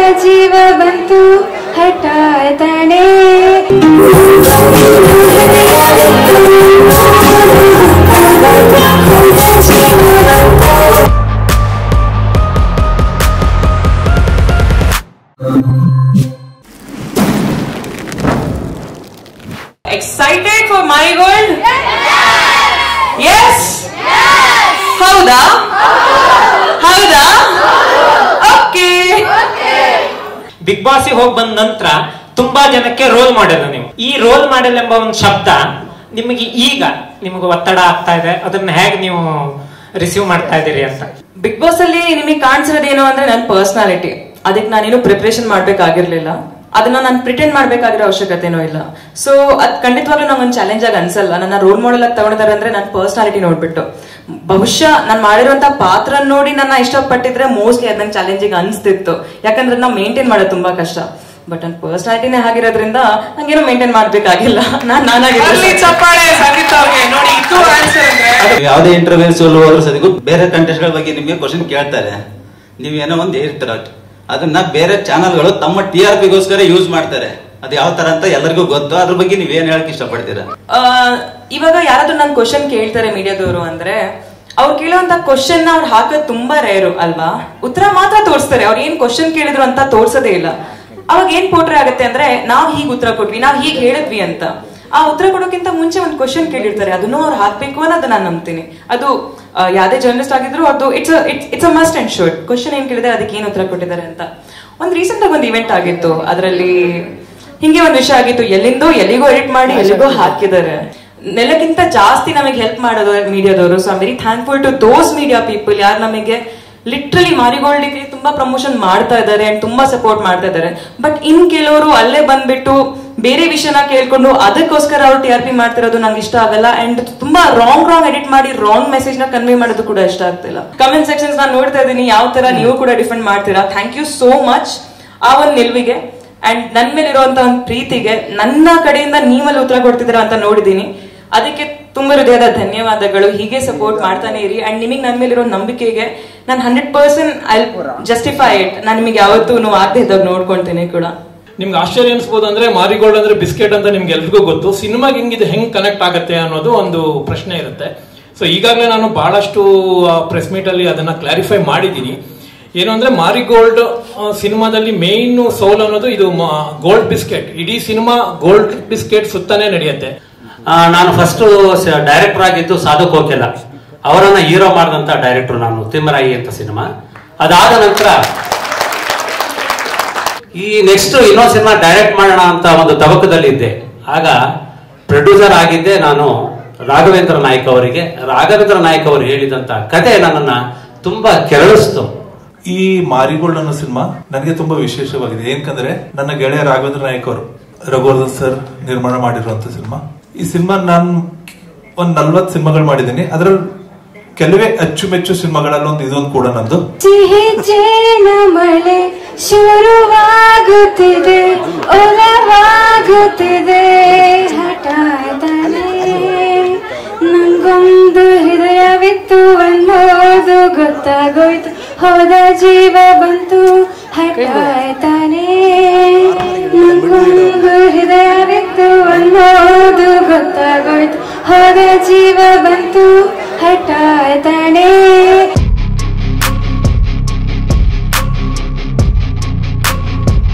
ಜೀವ ಬಂತು ಹಠಾಯ್ತಾನೆ ಎಕ್ಸೈಟೆಡ್ ಫಾರ್ ಮಾರಿಗೋಲ್ಡ್ ಎಸ್ ಹೌದಾ ಹೌದಾ ಓಕೆ ಬಿಗ್ ಬಾಸ್ ಹೋಗಿ ಬಂದ ನಂತರ ತುಂಬಾ ಜನಕ್ಕೆ ರೋಲ್ ಮಾಡೆಲ್ ನೀವು ಈ ರೋಲ್ ಮಾಡೆಲ್ ಎಂಬ ಒಂದು ಶಬ್ದ ನಿಮಗೆ ಈಗ ನಿಮಗೆ ಒತ್ತಡ ಆಗ್ತಾ ಇದೆ ಅದನ್ನ ಹೇಗೆ ನೀವು ರಿಸೀವ್ ಮಾಡ್ತಾ ಇದ್ದೀರಿ ಅಂತ ಬಿಗ್ ಬಾಸ್ ಅಲ್ಲಿ ನಿಮಗೆ ಕಾಣಿಸಿರೋದೇನು ಅಂದ್ರೆ ನನ್ನ ಪರ್ಸನಾಲಿಟಿ ಅದಕ್ಕೆ ನಾನೇನು ಪ್ರಿಪರೇಷನ್ ಮಾಡ್ಬೇಕಾಗಿರ್ಲಿಲ್ಲ ಅದನ್ನ ನಾನು ಪ್ರಿಟೆಂಡ್ ಮಾಡ್ಬೇಕಾಗಿರೋ ಅವಶ್ಯಕತೆನೂ ಇಲ್ಲ ಸೊ ಅದ್ ಖಂಡಿತವಾಗ್ಲೂ ನಂಗೊಂದು ಚಾಲೆಂಜ್ ಆಗಿ ಅನ್ಸಲ್ಲ ನನ್ನ ರೋಲ್ ಮಾಡೆಲ್ ಆಗಿ ತಗೊಂಡಿದ್ದಾರೆ ಅಂದ್ರೆ ನನ್ನ ಪರ್ಸನಾಲಿಟಿ ನೋಡ್ಬಿಟ್ಟು ಬಹುಶಃ ನಾನು ಮಾಡಿರುವಂತ ಪಾತ್ರ ನೋಡಿ ನನ್ನ ಇಷ್ಟಪಟ್ಟಿದ್ರೆ ಮೋಸ್ಟ್ಲಿ ಅದ್ ನಂಗೆ ಚಾಲೆಂಜಿಂಗ್ ಅನ್ಸ್ತಿತ್ತು ಯಾಕಂದ್ರೆ ನಾವು ಮೇಂಟೈನ್ ಮಾಡೋದು ತುಂಬಾ ಕಷ್ಟ ಬಟ್ ನನ್ನ ಪರ್ಸನಾಲಿಟಿನೇ ಆಗಿರೋದ್ರಿಂದ ನಂಗೇನು ಮೇಂಟೈನ್ ಮಾಡ್ಬೇಕಾಗಿಲ್ಲ ನಾನ್ ನಾನಾಗಿ ಚಪ್ಪಾಳೆ ಸಂಗೀತ ಅವ್ರಿಗೆ ನೋಡಿ ಇದು ಆನ್ಸರ್ ಅಂದ್ರೆ ಯಾವುದೇ ಇಂಟರ್ವ್ಯೂಸ್ ಹೋದ್ರೂ ಸದಿಗೂ ಬೇರೆ ಕಂಟೆಸ್ಟ್ಗಳ ಬಗ್ಗೆ ನಿಮಗೆ ಕ್ವಶನ್ ಕೇಳ್ತಾರೆ ನೀವು ಏನೋ ಒಂದು ಹೇಳ್ತೀರ ಅದನ್ನ ಬೇರೆ ಚಾನಲ್ಗಳು ತಮ್ಮ ಟಿ ಆರ್ ಪಿಗೋಸ್ಕರ ಯೂಸ್ ಮಾಡ್ತಾರೆ ಅದು ಯಾವ ತರ ಅಂತ ಎಲ್ಲರಿಗೂ ಗೊತ್ತು ಅದ್ರ ಬಗ್ಗೆ ನೀವೇನ್ ಹೇಳಕ್ ಇಷ್ಟಪಡ್ತೀರಾ ಆ, ಇವಾಗ ಯಾರಾದ್ರೂ ನನ್ ಕ್ವಶನ್ ಕೇಳ್ತಾರೆ ಮೀಡಿಯಾದವರು ಅಂದ್ರೆ ಅವ್ರು ಕೇಳುವಂತ ಕ್ವಶನ್ ನ ಅವ್ರು ಹಾಕೋದ್ ತುಂಬಾ ರೇರು ಅಲ್ವಾ ಉತ್ತರ ಮಾತ್ರ ತೋರಿಸ್ತಾರೆ ಅವ್ರು ಏನ್ ಕ್ವಶನ್ ಕೇಳಿದ್ರು ಅಂತ ತೋರ್ಸೋದೇ ಇಲ್ಲ ಅವಾಗ ಏನ್ ಪೋಟ್ರೆ ಆಗತ್ತೆ ಅಂದ್ರೆ ನಾವ್ ಹೀಗ್ ಉತ್ತರ ಕೊಟ್ವಿ ನಾವ್ ಹೀಗ್ ಹೇಳಿದ್ವಿ ಅಂತ ಆ ಉತ್ತರ ಕೊಡೋಕ್ಕಿಂತ ಮುಂಚೆ ಒಂದು ಕ್ವಶನ್ ಕೇಳಿರ್ತಾರೆ ಅದನ್ನು ಅವ್ರು ಹಾಕ್ಬೇಕು ಅನ್ನೋದು ನಾನು ನಂಬ್ತೀನಿ ಅದು ಆ, ಯಾವ್ದೇ ಜರ್ನಲಿಸ್ಟ್ ಆಗಿದ್ರು ಅದು it's it's a must and should question ಏನ್ ಕೇಳಿದ್ರೆ ಅದಕ್ಕೆ ಏನ್ ಉತ್ತರ ಕೊಟ್ಟಿದ್ದಾರೆ ಅಂತ ಒಂದ್ ರೀಸೆಂಟ್ ಆಗಿ ಒಂದು ಇವೆಂಟ್ ಆಗಿತ್ತು ಅದರಲ್ಲಿ ಹಿಂಗೆ ಒಂದು ವಿಷಯ ಆಗಿತ್ತು ಎಲ್ಲಿಂದೋ ಎಲ್ಲಿಗೋ ಎಡಿಟ್ ಮಾಡಿ ಎಲ್ಲಿಗೋ ಹಾಕಿದ್ದಾರೆ ನೆಲಕ್ಕಿಂತ ಜಾಸ್ತಿ ನಮಗೆ ಹೆಲ್ಪ್ ಮಾಡೋದು ಮೀಡಿಯಾದವರು so I very thankful to those media people ಯಾರು ನಮಗೆ ಲಿಟ್ರಲಿ ಮಾರಿಗೋಲ್ಡಿಗೆ ತುಂಬಾ ಪ್ರಮೋಷನ್ ಮಾಡ್ತಾ ಇದ್ದಾರೆ ಅಂಡ್ ತುಂಬಾ ಸಪೋರ್ಟ್ ಮಾಡ್ತಾ ಇದ್ದಾರೆ ಬಟ್ ಇನ್ ಕೆಲವರು ಅಲ್ಲೇ ಬಂದ್ಬಿಟ್ಟು ಬೇರೆ ವಿಷಯನ ಕೇಳ್ಕೊಂಡು ಅದಕ್ಕೋಸ್ಕರ ಅವ್ರು ಟಿ ಆರ್ ಪಿ ಮಾಡ್ತಿರೋದು ನಂಗೆ ಇಷ್ಟ ಆಗಲ್ಲ ಅಂಡ್ ತುಂಬಾ ರಾಂಗ್ ರಾಂಗ್ ಎಡಿಟ್ ಮಾಡಿ ರಾಂಗ್ ಮೆಸೇಜ್ ನ ಕನ್ವೆ ಮಾಡೋದು ಕೂಡ ಇಷ್ಟ ಆಗ್ತಿಲ್ಲ ಕಮೆಂಟ್ ಸೆಕ್ಷನ್ಸ್ ನಾನು ನೋಡ್ತಾ ಇದ್ದೀನಿ ಯಾವ ತರ ನೀವು ಕೂಡ ಡಿಫೆಂಡ್ ಮಾಡ್ತೀರಾ ಥ್ಯಾಂಕ್ ಯು ಸೋ ಮಚ್ ಆ ಒಂದು ನಿಲ್ವಿಗೆ ಅಂಡ್ ನನ್ ಮೇಲೆ ಇರುವಂತ ಒಂದು ಪ್ರೀತಿಗೆ ನನ್ನ ಕಡೆಯಿಂದ ನೀವಲ್ಲಿ ಉತ್ತರ ಕೊಡ್ತಿದ್ದೀರಾ ಅಂತ ನೋಡಿದೀನಿ ಅದಕ್ಕೆ ತುಂಬಾ ಹೃದಯದ ಧನ್ಯವಾದಗಳು ಹೀಗೆ ಸಪೋರ್ಟ್ ಮಾಡ್ತಾನೆ ಇರಿ ಅಂಡ್ ನಿಮಗೆ ನನ್ನ ಮೇಲಿರೋ ನಂಬಿಕೆಗೆ ನಾನು hundred percent I justify it ನಾನು ನಿಮಗೆ ಯಾವತ್ತೂ ನೋವು ಆಗದೆ ಇದ್ದಾಗ ನೋಡ್ಕೊಳ್ತೀನಿ ಕೂಡ ನಿಮ್ಗೆ ಆಶ್ಚರ್ಯ ಅನ್ಸ್ಬೋದು ಅಂದ್ರೆ ಮಾರಿಗೋಲ್ಡ್ ಅಂದ್ರೆ ಬಿಸ್ಕೆಟ್ ಅಂತ ನಿಮ್ಗೆ ಎಲ್ರಿಗೂ ಗೊತ್ತು ಸಿನಿಮಾಗೆ ಹೆಂಗಿದೆ ಹೆಂಗ್ ಕನೆಕ್ಟ್ ಆಗುತ್ತೆ ಅನ್ನೋದು ಒಂದು ಪ್ರಶ್ನೆ ಇರುತ್ತೆ ಸೊ ಈಗಾಗಲೇ ನಾನು ಬಹಳಷ್ಟು ಪ್ರೆಸ್ ಮೀಟ್ ಅಲ್ಲಿ ಅದನ್ನ ಕ್ಲಾರಿಫೈ ಮಾಡಿದ್ದೀನಿ ಏನು ಅಂದ್ರೆ ಮಾರಿಗೋಲ್ಡ್ ಸಿನಿಮಾದಲ್ಲಿ ಮೇನ್ ಸೋಲ್ ಅನ್ನೋದು ಇದು ಗೋಲ್ಡ್ ಬಿಸ್ಕೆಟ್ ಇಡೀ ಸಿನಿಮಾ ಗೋಲ್ಡ್ ಬಿಸ್ಕೆಟ್ ಸುತ್ತಾನೆ ನಡೆಯುತ್ತೆ ಆ, ನಾನು ಫಸ್ಟ್ ಡೈರೆಕ್ಟರ್ ಆಗಿದ್ದು ಸಾಧು ಕೋಕಿಲ ಅವರನ್ನ ಹೀರೋ ಮಾಡಿದಂತ ಡೈರೆಕ್ಟರ್ ನಾನು ತಿಮ್ಮರಾಯಿ ಅಂತ ಸಿನಿಮಾ ಅದಾದ ನಂತರ ಈ ನೆಕ್ಸ್ಟ್ ಇನ್ನೊಂದು ಸಿನಿಮಾ ಡೈರೆಕ್ಟ್ ಮಾಡೋಣ ಅಂತ ಒಂದು ತವಕದಲ್ಲಿ ಇದ್ದೆ ಆಗ ಪ್ರೊಡ್ಯೂಸರ್ ಆಗಿದ್ದೆ ನಾನು ರಾಘವೇಂದ್ರ ನಾಯ್ಕ ಅವರಿಗೆ ರಾಘವೇಂದ್ರ ನಾಯ್ಕ ಅವರು ಹೇಳಿದಂತ ಕತೆ ನನ್ನನ್ನ ತುಂಬಾ ಕೆರಳಿಸ್ತು ಈ ಮಾರಿಗೋಲ್ಡ್ ಅನ್ನೋ ಸಿನಿಮಾ ನನಗೆ ತುಂಬಾ ವಿಶೇಷವಾಗಿದೆ ಏನಕಂದ್ರೆ ನನ್ನ ಗೆಳೆಯ ರಾಘವೇಂದ್ರ ನಾಯಕ್ ಅವರು ರಘುವರ್ಧನ್ ಸರ್ ನಿರ್ಮಾಣ ಮಾಡಿರುವಂತ ಸಿನಿಮಾ ಈ ಸಿನಿಮಾ ನಾನು ಒಂದ್ ನಲ್ವತ್ ಸಿನಿಮಾಗಳು ಮಾಡಿದ್ದೀನಿ ಅದ್ರಲ್ಲಿ ಕೆಲವೇ ಅಚ್ಚುಮೆಚ್ಚು ಸಿನಿಮಾಗಳಲ್ಲಿ ಒಂದು ಇದೊಂದು ಕೂಡ ನಂದು ಸಿಹಿ ಜೇನ ಮಳೆ ಶುರುವಾಗುತ್ತಿದೆ ಒಲವಾಗುತ್ತಿದೆ ಹಠಾತ್ತನೆ ನಂಗೊಂದು ಹೃದಯವಿತ್ತು ಅನ್ನೋದು ಗೊತ್ತಾಗೋಯ್ತು ಹೋದ ಜೀವ ಬಂತು ಹಠಾಯ್ತಾನೆ ನಂಗೊಂದು ಹೃದಯವಿತ್ತು ಅನ್ನೋದು ಗೊತ್ತಾಗೋಯ್ತು ಹೋದ ಜೀವ ಬಂತು ಹಠಾಯ್ತಾನೆ